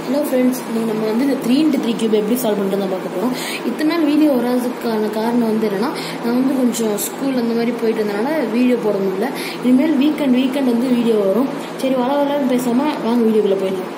hello friends நீங்கள் நம்ம வந்து இந்த த்ரீ இன்ட்டு த்ரீ கியூப் எப்படி சால்வ் பண்ணுறதை பார்க்க போகிறோம் இத்தனை நாள் வீடியோ வராததுக்கான காரணம் வந்து என்னன்னா நான் வந்து கொஞ்சம் ஸ்கூல் அந்த மாதிரி போயிட்டு இருந்தனால வீடியோ போட முடியல இனிமேல் வீக்கெண்ட் வீக்கெண்ட் வந்து வீடியோ வரும் சரி வர வரலான்னு பேசாமல் வாங்க வீடியோக்குள்ளே போயிடலாம்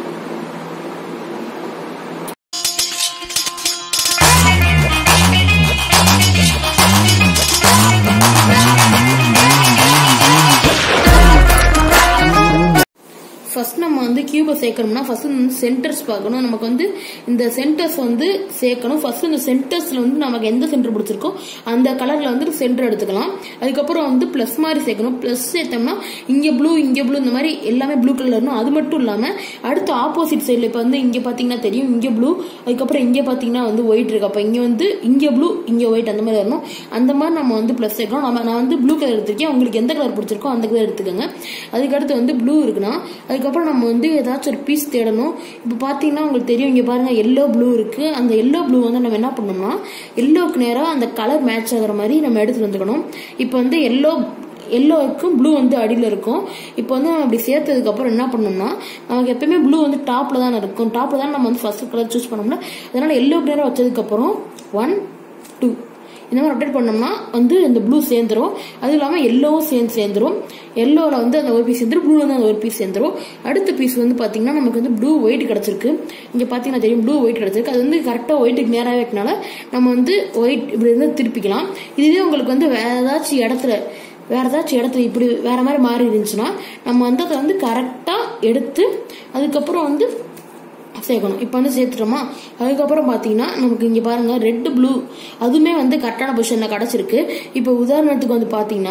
ஃபர்ஸ்ட் நம்ம வந்து கியூபை சேர்க்கணும்னா ஃபர்ஸ்ட் வந்து சென்டர்ஸ் பார்க்கணும் நமக்கு வந்து இந்த சென்டர்ஸ் வந்து சேர்க்கணும் ஃபர்ஸ்ட் இந்த சென்டர்ஸ்ல வந்து நமக்கு எந்த சென்டர் பிடிச்சிருக்கோ அந்த கலர்ல வந்து சென்டர் எடுத்துக்கலாம் அதுக்கப்புறம் வந்து பிளஸ் மாதிரி சேர்க்கணும் பிளஸ் சேர்த்தோம்னா இங்க ப்ளூ இங்க ப்ளூ இந்த மாதிரி எல்லாமே ப்ளூ கலர்ல இருக்கணும் அது மட்டும் இல்லாம அடுத்து ஆப்போசிட் சைடில் இப்போ வந்து இங்க பாத்தீங்கன்னா தெரியும் இங்க ப்ளூ அதுக்கப்புறம் இங்க பாத்தீங்கன்னா வந்து ஒயிட் இருக்கு அப்ப இங்க வந்து இங்க ப்ளூ இங்க ஒயிட் அந்த மாதிரி வரணும் அந்த மாதிரி நம்ம வந்து பிளஸ் சேர்க்கணும் நம்ம நான் வந்து ப்ளூ கலர் எடுத்திருக்கேன் உங்களுக்கு எந்த கலர் பிடிச்சிருக்கோ அந்த கலர் எடுத்துக்கோங்க அதுக்கடுத்து வந்து ப்ளூ இருக்குன்னா அதுக்கப்புறம் நம்ம வந்து ஏதாச்சும் ஒரு பீஸ் தேடணும் இப்போ பார்த்தீங்கன்னா உங்களுக்கு தெரியும் இங்கே பாருங்க எல்லோ ப்ளூ இருக்கு அந்த எல்லோ ப்ளூ வந்து நம்ம என்ன பண்ணோம்னா எல்லோக்கு நேராக அந்த கலர் மேட்ச் ஆகிற மாதிரி நம்ம எடுத்துட்டு வந்துக்கணும் இப்போ வந்து எல்லோ எல்லோவுக்கும் ப்ளூ வந்து அடியில் இருக்கும் இப்போ வந்து நம்ம இப்படி சேர்த்ததுக்கு அப்புறம் என்ன பண்ணோம்னா நமக்கு எப்பயுமே ப்ளூ வந்து டாப்ல தான் இருக்கும் டாப்ல தான் நம்ம வந்து ஃபர்ஸ்ட் கலர் சூஸ் பண்ணோம்னா அதனால எல்லோ நேரம் வச்சதுக்கு அப்புறம் ஒன் டூ இந்த மாதிரி ரொட்டேட் பண்ணோம்னா வந்து இந்த ப்ளூ சேர்ந்துரும் அது இல்லாமல் எல்லோவும் சேர்ந்து சேர்ந்துரும் எல்லோவில் வந்து அந்த ஒரு பீஸ் சேர்ந்துரும் ப்ளூவில் வந்து அந்த ஒரு பீஸ் சேர்ந்துரும் அடுத்த பீஸ் வந்து பார்த்தீங்கன்னா நமக்கு வந்து ப்ளூ ஒயிட் கிடச்சிருக்கு இங்கே பார்த்தீங்கன்னா தெரியும் ப்ளூ ஒயிட் கிடச்சிருக்கு அது வந்து கரெக்டாக ஒயிட்டுக்கு நேராக வைக்கனால நம்ம வந்து ஒயிட் இப்படி இருந்து திருப்பிக்கலாம் இதுவே உங்களுக்கு வந்து வேற ஏதாச்சும் இடத்துல வேற ஏதாச்சும் இடத்துல இப்படி வேற மாதிரி மாறி இருந்துச்சுன்னா நம்ம வந்து அதை வந்து கரெக்டாக எடுத்து அதுக்கப்புறம் வந்து சேர்க்கணும் இப்போ வந்து சேர்த்துட்டோமா அதுக்கப்புறம் பார்த்தீங்கன்னா நமக்கு இங்கே பாருங்க ரெட் ப்ளூ அதுவுமே வந்து கரெக்டான பொசிஷனில் கிடச்சிருக்கு இப்போ உதாரணத்துக்கு வந்து பார்த்தீங்கன்னா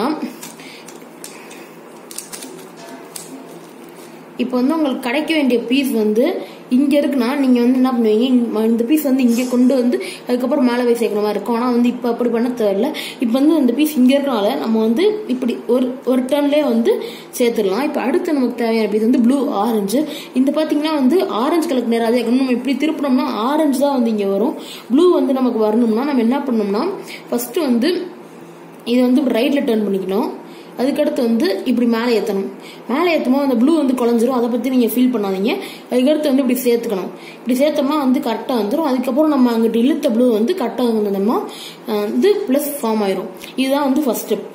இப்போ வந்து உங்களுக்கு கிடைக்க வேண்டிய பீஸ் வந்து இங்க இருக்குன்னா நீங்க வந்து என்ன பண்ணுவீங்க இந்த- இந்த பீஸ் வந்து இங்க கொண்டு வந்து அதுக்கப்புறம் மேலே போய் சேர்க்கிற மாதிரி இருக்கும் ஆனா வந்து இப்போ அப்படி பண்ண தேவையில்ல இப்போ வந்து அந்த பீஸ் இங்க இருக்கனால நம்ம வந்து இப்படி ஒரு ஒரு டர்ன்லயே வந்து சேர்த்துடலாம் இப்போ அடுத்து நமக்கு தேவையான பீஸ் வந்து ப்ளூ ஆரஞ்சு இந்த பாத்தீங்கன்னா வந்து ஆரஞ்சு கலருக்கு நேரம் அதே நம்ம இப்படி திருப்பினோம்னா ஆரஞ்சு தான் வந்து இங்க வரும் ப்ளூ வந்து நமக்கு வரணும்னா நம்ம என்ன பண்ணோம்னா ஃபர்ஸ்ட் வந்து இது வந்து ரைட்ல டர்ன் பண்ணிக்கணும் அதுக்கடுத்து வந்து இப்படி மேலே ஏற்றணும் மேலே ஏற்றும்போது அந்த ப்ளூ வந்து குழஞ்சிரும் அதை பற்றி நீங்கள் ஃபீல் பண்ணாதீங்க அதுக்கடுத்து வந்து இப்படி சேர்த்துக்கணும் இப்படி சேர்த்தோம்னா வந்து கரெக்டாக வந்துடும் அதுக்கப்புறம் நம்ம அங்கிட்டு இழுத்த ப்ளூ வந்து கரெக்டாக வந்தோம்னா அஹ், வந்து ப்ளஸ் ஃபார்ம் ஆயிரும் இதுதான் வந்து ஃபர்ஸ்ட் ஸ்டெப்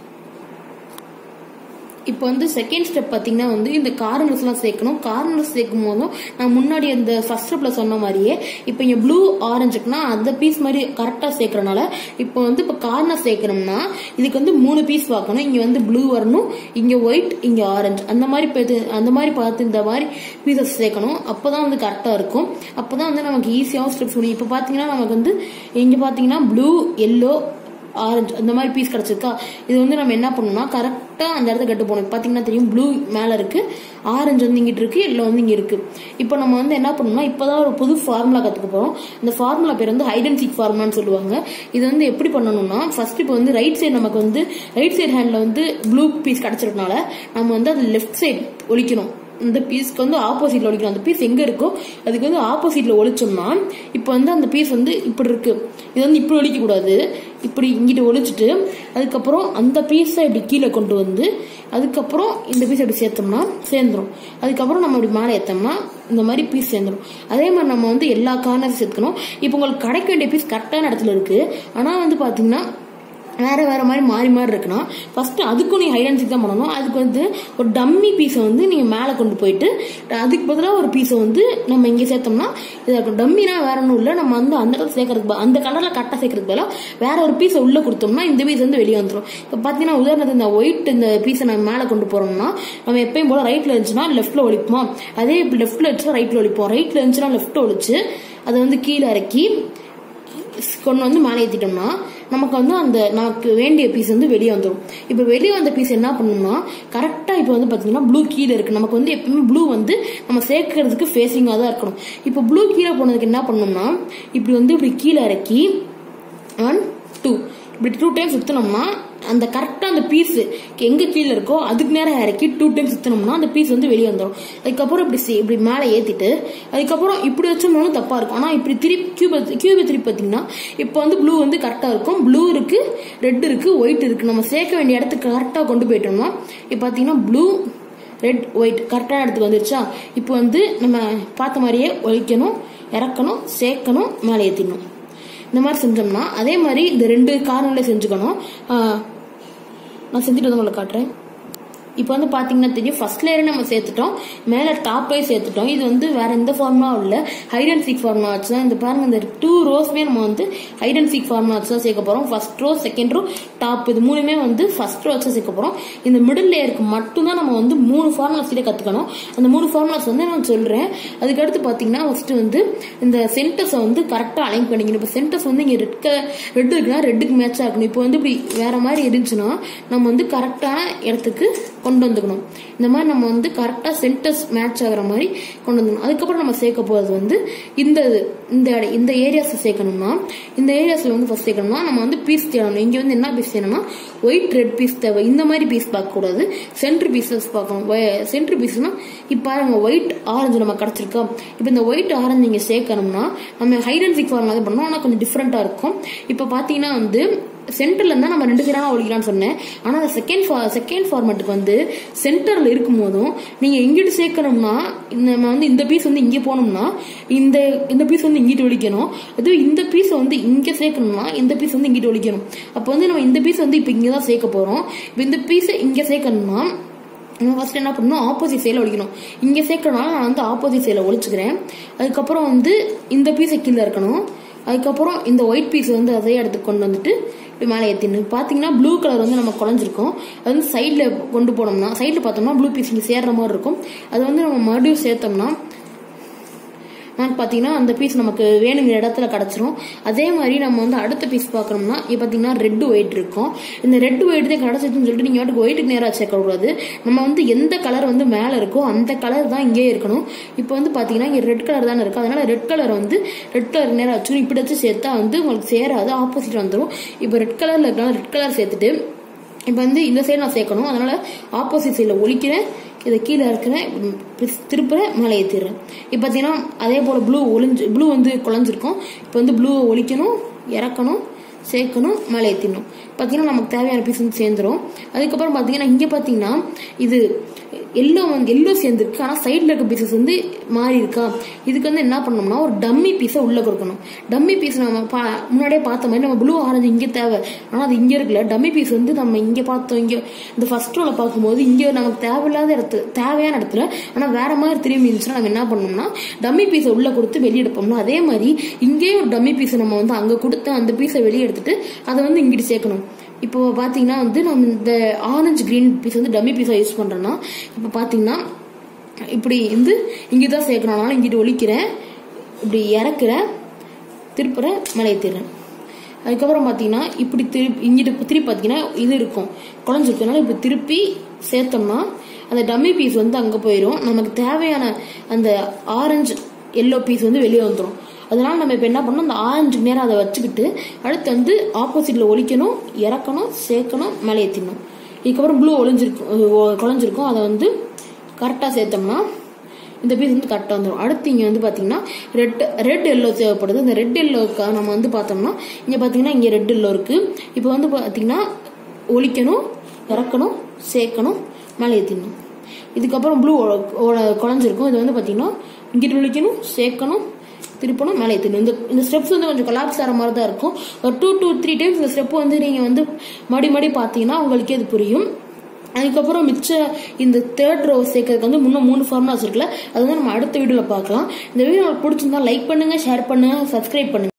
இப்போ வந்து செகண்ட் ஸ்டெப் பார்த்தீங்கன்னா வந்து இந்த கார்னர்ஸ்லாம் சேர்க்கணும் கார்னர்ஸ் சேர்க்கும் போதும் நான் முன்னாடி அந்த ஃபர்ஸ்ட் ஸ்டெப்ல சொன்ன மாதிரியே இப்போ இங்கே ப்ளூ ஆரஞ்சுக்குன்னா அந்த பீஸ் மாதிரி கரெக்டாக சேர்க்கறனால இப்போ வந்து இப்போ கார்னர் சேர்க்கணும்னா இதுக்கு வந்து மூணு பீஸ் பார்க்கணும் இங்கே வந்து ப்ளூ வரணும் இங்கே ஒயிட் இங்கே ஆரஞ்சு அந்த மாதிரி பார்த்து அந்த மாதிரி பார்த்து இந்த மாதிரி பீசஸ் சேர்க்கணும் அப்போ தான் வந்து கரெக்டாக இருக்கும் அப்போ தான் வந்து நமக்கு ஈஸியாகவும் ஸ்டெப்ஸ் முடியும் இப்போ பார்த்தீங்கன்னா நமக்கு வந்து இங்கே பார்த்தீங்கன்னா ப்ளூ எல்லோ ஆரஞ்சு அந்த மாதிரி பீஸ் கிடச்சிருக்கா இது வந்து நம்ம என்ன பண்ணணும்னா கரெக்டாக அந்த இடத்த கட்டு போகணும் பார்த்தீங்கன்னா தெரியும் ப்ளூ மேலே இருக்கு ஆரஞ்சு வந்து இங்கிட்டு இருக்கு எல்லோ வந்து இங்கே இருக்கு இப்போ நம்ம வந்து என்ன பண்ணணும்னா இப்போதான் ஒரு புது ஃபார்முலா கற்றுக்க போகிறோம் இந்த ஃபார்முலா பேர் வந்து ஹைட் அண்ட் சீக் ஃபார்முலான்னு சொல்லுவாங்க இது வந்து எப்படி பண்ணணும்னா ஃபர்ஸ்ட் இப்போ வந்து ரைட் சைடு நமக்கு வந்து ரைட் சைடு ஹேண்டில் வந்து ப்ளூ பீஸ் கிடச்சிருக்கனால நம்ம வந்து அது லெஃப்ட் சைடு ஒழிக்கணும் இந்த பீஸ்க்கு வந்து ஆப்போசிட்ல ஒழிக்கணும் அந்த பீஸ் எங்க இருக்கோ அதுக்கு வந்து ஆப்போசிட்ல ஒழிச்சோம்னா இப்போ வந்து அந்த பீஸ் வந்து இப்படி இருக்கு இது வந்து இப்படி ஒழிக்க கூடாது இப்படி இங்கிட்டு ஒழிச்சிட்டு அதுக்கப்புறம் அந்த பீஸை இப்படி கீழே கொண்டு வந்து அதுக்கப்புறம் இந்த பீஸ் இப்படி சேர்த்தோம்னா சேர்ந்துரும் அதுக்கப்புறம் நம்ம இப்படி மேலே ஏற்றோம்னா இந்த மாதிரி பீஸ் சேர்ந்துரும் அதே மாதிரி நம்ம வந்து எல்லா கார்னர்ஸ் சேர்த்துக்கணும் இப்போ உங்களுக்கு கிடைக்க வேண்டிய பீஸ் கரெக்டான இடத்துல இருக்கு ஆனால் வந்து பார்த்தீங்கன்னா வேற வேற மாதிரி மாறி மாறி இருக்குன்னா ஃபர்ஸ்ட் அதுக்கும் நீ ஹைட் அண்ட் சீக் தான் பண்ணணும் அதுக்கு வந்து ஒரு டம்மி பீஸை வந்து நீங்க மேலே கொண்டு போயிட்டு அதுக்கு பதிலாக ஒரு பீஸை வந்து நம்ம இங்கே சேர்த்தோம்னா இதாக இருக்கும் டம்மினா வேற ஒன்றும் இல்லை நம்ம வந்து அந்த இடத்துல சேர்க்கறதுக்கு ப- அந்த கலர்ல கரெக்டாக சேர்க்கறதுக்கு பதிலாக வேற ஒரு பீஸை உள்ள கொடுத்தோம்னா இந்த பீஸ் வந்து வெளியே வந்துடும் இப்போ பார்த்தீங்கன்னா உதாரணத்துக்கு இந்த ஒயிட் இந்த பீஸை நம்ம மேலே கொண்டு போறோம்னா நம்ம எப்பயும் போல ரைட்ல இருந்துச்சுன்னா லெஃப்ட்ல ஒழிப்போமா அதே லெஃப்ட்ல இருந்துச்சுன்னா ரைட்ல ஒழிப்போம் ரைட்ல இருந்துச்சுன்னா லெஃப்ட் ஒழிச்சு அதை வந்து கீழே இறக்கி கொண்டு வந்து மேலே ஏற்றிட்டோம்னா நமக்கு வந்து அந்த நமக்கு வேண்டிய பீஸ் வந்து வெளியே வந்துடும் இப்போ வெளியே வந்த பீஸ் என்ன பண்ணணும்னா கரெக்டாக இப்போ வந்து பார்த்தீங்கன்னா ப்ளூ கீழே இருக்கு நமக்கு வந்து எப்பவுமே ப்ளூ வந்து நம்ம சேர்க்கறதுக்கு ஃபேஸிங்காக தான் இருக்கணும் இப்போ ப்ளூ கீழே போனதுக்கு என்ன பண்ணணும்னா இப்படி வந்து இப்படி கீழே இறக்கி ஒன் டூ இப்படி டூ டைம்ஸ் சுற்றினோம்னா அந்த கரெக்டாக அந்த பீஸ் எங்கே கீழே இருக்கோ அதுக்கு நேரம் இறக்கி டூ டைம்ஸ் சுற்றினோம்னா அந்த பீஸ் வந்து வெளியே வந்துடும் அதுக்கப்புறம் இப்படி சி- இப்படி மேலே ஏற்றிட்டு அதுக்கப்புறம் இப்படி வச்சோம்னாலும் தப்பாக இருக்கும் ஆனால் இப்படி திருப்பி கியூபை கியூபை திருப்பி பார்த்தீங்கன்னா இப்போ வந்து ப்ளூ வந்து கரெக்டாக இருக்கும் ப்ளூ இருக்கு ரெட் இருக்கு ஒயிட் இருக்கு நம்ம சேர்க்க வேண்டிய இடத்துக்கு கரெக்டாக கொண்டு போயிட்டோம்னா இப்போ பார்த்தீங்கன்னா ப்ளூ ரெட் ஒயிட் கரெக்டான இடத்துக்கு வந்துருச்சா இப்போ வந்து நம்ம பார்த்த மாதிரியே ஒழிக்கணும் இறக்கணும் சேர்க்கணும் மேலே ஏற்றிடணும் இந்த மாதிரி செஞ்சோம்னா அதே மாதிரி இந்த ரெண்டு காரணங்களே செஞ்சுக்கணும் ஆஹ் நான் செஞ்சுட்டு வந்து உங்களுக்கு காட்டுறேன் இப்போ வந்து பார்த்தீங்கன்னா தெரியும் ஃபர்ஸ்ட் லேயர் நம்ம சேர்த்துட்டோம் மேலே டாப்பே சேர்த்துட்டோம் இது வந்து வேற எந்த ஃபார்முலாவும் இல்லை ஹைட் அண்ட் சீக் ஃபார்முலா வச்சு தான் இந்த பாருங்க இந்த டூ ரோஸ்மே நம்ம வந்து ஹைட் அண்ட் சீக் ஃபார்முலா வச்சு தான் சேர்க்க போகிறோம் first row second row top இது மூணுமே வந்து ஃபர்ஸ்ட் ரோ வச்சு சேர்க்க போகிறோம் இந்த மிடில் லேயருக்கு மட்டும்தான் நம்ம வந்து மூணு ஃபார்முலாஸ் கிட்ட கற்றுக்கணும் அந்த மூணு ஃபார்முலாஸ் வந்து நான் சொல்கிறேன் அதுக்கடுத்து பார்த்தீங்கன்னா ஃபர்ஸ்ட் வந்து இந்த சென்டர்ஸை வந்து கரெக்டாக அலைன் பண்ணிக்கணும் இப்போ சென்டர்ஸ் வந்து இங்கே ரெட் கலர் ரெட் இருக்குன்னா ரெட்டுக்கு மேட்சாக இருக்கணும் இப்போ வந்து இப்படி வேற மாதிரி இருந்துச்சுன்னா நம்ம வந்து கரெக்டான இடத்துக்கு கொண்டு வந்துக்கணும் இந்த மாதிரி நம்ம வந்து கரெக்டாக சென்டர்ஸ் மேட்ச் ஆகுற மாதிரி கொண்டு வந்துக்கணும் அதுக்கப்புறம் நம்ம சேர்க்க போகிறது வந்து இந்த இது, இந்த இட- இந்த ஏரியாஸை சேர்க்கணும்னா இந்த ஏரியாஸில் வந்து ஃபஸ்ட் சேர்க்கணும்னா நம்ம வந்து பீஸ் தேடணும் இங்கே வந்து என்ன பீஸ் தேடணும்னா ஒயிட் ரெட் பீஸ் தேவை இந்த மாதிரி பீஸ் பார்க்கக்கூடாது சென்ட்ரு பீசஸ் பார்க்கணும் சென்ட்ரு பீஸ்னா இப்போ பாருங்க ஒயிட் ஆரஞ்சு நம்ம கிடச்சிருக்கா இப்போ இந்த ஒயிட் ஆரஞ்சு நீங்கள் சேர்க்கணும்னா நம்ம ஹைட் அண்ட் சிக் ஃபார்முலா தான் பண்ணணும் ஆனால் கொஞ்சம் டிஃப்ரெண்ட்டாக இருக்கும் இப்போ பார்த்தீங்கன்னா வந்து சென்டர்ல இருந்தா நம்ம ரெண்டு சைடாக ஒழிக்கலாம்னு சொன்னேன் ஆனால் அந்த செகண்ட் செகண்ட் ஃபார்மேட்டுக்கு வந்து சென்டர்ல இருக்கும் போதும் நீங்க எங்கிட்டு சேர்க்கணும்னா இந்த நம்ம வந்து இந்த பீஸ் வந்து இங்கே போனோம்னா இந்த இந்த பீஸ் வந்து இங்கிட்டு ஒழிக்கணும் அதுவும் இந்த பீஸை வந்து இங்கே சேர்க்கணும்னா இந்த பீஸ் வந்து இங்கிட்டு ஒழிக்கணும் அப்போ வந்து நம்ம இந்த பீஸ் வந்து இப்போ இங்கே தான் சேர்க்க போறோம் இப்போ இந்த பீஸை இங்கே சேர்க்கணும்னா நம்ம ஃபர்ஸ்ட் என்ன பண்ணணும் ஆப்போசிட் சைடில் ஒழிக்கணும் இங்கே சேர்க்கறனால நான் வந்து ஆப்போசிட் சைடில் ஒழிச்சுக்கிறேன் அதுக்கப்புறம் வந்து இந்த பீஸை கீழே இருக்கணும் அதுக்கப்புறம் இந்த ஒயிட் பீஸ் வந்து அதே இடத்துக்கு கொண்டு வந்துட்டு இப்படி மேலே ஏற்றிடணும் பார்த்தீங்கன்னா ப்ளூ கலர் வந்து நம்ம குழஞ்சிருக்கோம் அது வந்து சைடில் கொண்டு போனோம்னா சைடில் பார்த்தோம்னா ப்ளூ பீஸ் இங்கே சேர்ற மாதிரி இருக்கும் அது வந்து நம்ம மறுபடியும் சேர்த்தோம்னா நான் பார்த்தீங்கன்னா அந்த பீஸ் நமக்கு வேணுங்கிற இடத்துல கிடச்சிரும் அதே மாதிரி நம்ம வந்து அடுத்த பீஸ் பார்க்கணும்னா இப்போ பார்த்தீங்கன்னா ரெட் ஒயிட் இருக்கும் இந்த ரெட் ஒயிட் தான் கிடச்சிதுன்னு சொல்லிட்டு நீங்கள் வாட்டுக்கு ஒயிட்டுக்கு நேராக சேர்க்கக்கூடாது நம்ம வந்து எந்த கலர் வந்து மேலே இருக்கோ அந்த கலர் தான் இங்கே இருக்கணும் இப்போ வந்து பார்த்தீங்கன்னா இங்கே ரெட் கலர் தானே இருக்கு அதனால ரெட் கலர் வந்து ரெட் கலர் நேராக வச்சு இப்படி வச்சு சேர்த்தா வந்து உங்களுக்கு சேராது ஆப்போசிட் வந்துடும் இப்போ ரெட் கலரில் இருக்கலாம் ரெட் கலர் சேர்த்துட்டு இப்போ வந்து இந்த சைடு நான் சேர்க்கணும் அதனால ஆப்போசிட் சைடில் ஒழிக்கிறேன் இதை கீழே இருக்கிறேன் இப்படி திருப்புறேன் மேலே ஏற்றிடுறேன் இப்போ பார்த்தீங்கன்னா அதே போல் ப்ளூ ஒளிஞ்சு ப்ளூ வந்து குழஞ்சிருக்கும் இப்போ வந்து ப்ளூவை ஒழிக்கணும் இறக்கணும் சேர்க்கணும் மேலே ஏற்றிடணும் பார்த்தீங்கன்னா நமக்கு தேவையான பீஸ் வந்து சேர்ந்துரும் அதுக்கப்புறம் பார்த்தீங்கன்னா இங்கே பார்த்தீங்கன்னா இது எல்லோ வந்து எல்லோ சேர்ந்துருக்கு ஆனால் சைடில் இருக்க பீசஸ் வந்து மாறி இருக்கா இதுக்கு வந்து என்ன பண்ணணும்னா ஒரு டம்மி பீஸை உள்ளே கொடுக்கணும் டம்மி பீஸ் நம்ம பா முன்னாடியே பார்த்த மாதிரி நம்ம ப்ளூ ஆரஞ்சு இங்கே தேவை ஆனால் அது இங்கே இருக்குல்ல டம்மி பீஸ் வந்து நம்ம இங்கே பார்த்தோம் இங்கே இந்த ஃபர்ஸ்ட் ரோல பார்க்கும்போது இங்கே நமக்கு தேவையில்லாத இடத்துல தேவையான இடத்துல ஆனால் வேற மாதிரி திரும்பி இருந்துச்சுன்னா நம்ம என்ன பண்ணோம்னா டம்மி பீஸை உள்ளே கொடுத்து வெளியே எடுப்போம்னா அதே மாதிரி இங்கேயும் ஒரு டம்மி பீஸை நம்ம வந்து அங்கே கொடுத்து அந்த பீஸை வெளியே எடுத்துட்டு அதை வந்து இங்கிட்டு சேர்க்கணும் இப்போ பார்த்தீங்கன்னா வந்து நம்ம இந்த ஆரஞ்சு கிரீன் பீஸ் வந்து டம்மி பீஸாக யூஸ் பண்ணுறோன்னா இப்போ பார்த்தீங்கன்னா இப்படி வந்து இங்கே தான் சேர்க்கணும்னாலும் இங்கிட்டு ஒழிக்கிறேன் இப்படி இறக்குறேன் திருப்புறேன் மேலே ஏற்றிடுறேன் அதுக்கப்புறம் பார்த்தீங்கன்னா இப்படி திருப்பி இங்கிட்டு திருப்பி பார்த்தீங்கன்னா இது இருக்கும் குழஞ்சிருக்கனால இப்படி திருப்பி சேர்த்தோம்னா அந்த டம்மி பீஸ் வந்து அங்கே போயிடும் நமக்கு தேவையான அந்த ஆரஞ்சு எல்லோ பீஸ் வந்து வெளியே வந்துடும் அதனால நம்ம இப்போ என்ன பண்ணணும் அந்த ஆரஞ்சு நேரம் அதை வச்சுக்கிட்டு அடுத்து வந்து ஆப்போசிட்ல ஒழிக்கணும் இறக்கணும் சேர்க்கணும் மேலே ஏற்றிடணும் இதுக்கப்புறம் ப்ளூ ஒளிஞ்சிருக்கும் ஒ- குழஞ்சிருக்கும் அதை வந்து கரெக்டாக சேர்த்தோம்னா இந்த பீஸ் வந்து கரெக்டாக வந்துடும் அடுத்து இங்கே வந்து பார்த்தீங்கன்னா ரெட் ரெட் எல்லோ தேவைப்படுது இந்த ரெட் எல்லோக்காக நம்ம வந்து பார்த்தோம்னா இங்கே பார்த்தீங்கன்னா இங்கே ரெட் எல்லோ இருக்குது இப்போ வந்து பார்த்தீங்கன்னா ஒழிக்கணும் இறக்கணும் சேர்க்கணும் மேலே ஏற்றிடணும் இதுக்கப்புறம் ப்ளூ குழஞ்சிருக்கும் இது வந்து பார்த்தீங்கன்னா இங்கிட்டு ஒழிக்கணும் சேர்க்கணும் திருப்பணும் மேலே ஏற்றணும் இந்த இந்த ஸ்டெப்ஸ் வந்து கொஞ்சம் கொலாப்ஸ் ஆகிற மாதிரி தான் இருக்கும் ஒரு டூ டூ த்ரீ டைம்ஸ் இந்த ஸ்டெப் வந்து நீங்கள் வந்து மடி மடி பார்த்தீங்கன்னா உங்களுக்கே அது புரியும் அதுக்கப்புறம் மிச்ச இந்த தேர்ட் ரோ சேர்க்கறதுக்கு வந்து முன்ன மூணு ஃபார்முலாஸ் இருக்குல்ல அது வந்து நம்ம அடுத்த வீடியோவில் பார்க்கலாம் இந்த வீடியோ உங்களுக்கு பிடிச்சிருந்தா லைக் பண்ணுங்க ஷேர் பண்ணுங்க சப்ஸ்கிரைப் பண்ணுங்க